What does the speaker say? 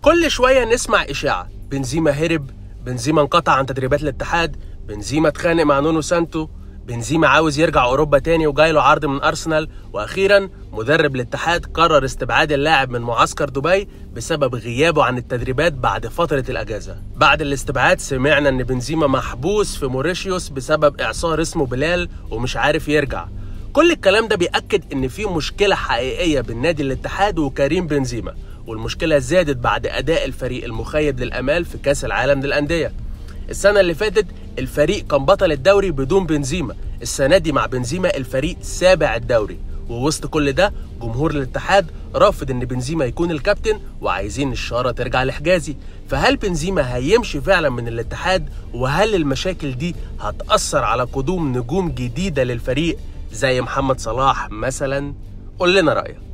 كل شويه نسمع اشاعه بنزيما هرب بنزيما انقطع عن تدريبات الاتحاد بنزيما اتخانق مع نونو سانتو بنزيما عاوز يرجع اوروبا تاني وجاي له عرض من ارسنال واخيرا مدرب الاتحاد قرر استبعاد اللاعب من معسكر دبي بسبب غيابه عن التدريبات بعد فتره الاجازه بعد الاستبعاد سمعنا ان بنزيما محبوس في موريشيوس بسبب اعصار اسمه بلال ومش عارف يرجع كل الكلام ده بيأكد ان في مشكله حقيقيه بين نادي الاتحاد وكريم بنزيما والمشكله زادت بعد اداء الفريق المخيب للامال في كاس العالم للانديه السنه اللي فاتت الفريق كان بطل الدوري بدون بنزيما السنه دي مع بنزيما الفريق سابع الدوري ووسط كل ده جمهور الاتحاد رافض ان بنزيما يكون الكابتن وعايزين الشاره ترجع لحجازي فهل بنزيما هيمشي فعلا من الاتحاد وهل المشاكل دي هتأثر على قدوم نجوم جديدة للفريق زي محمد صلاح مثلا قول لنا رأيك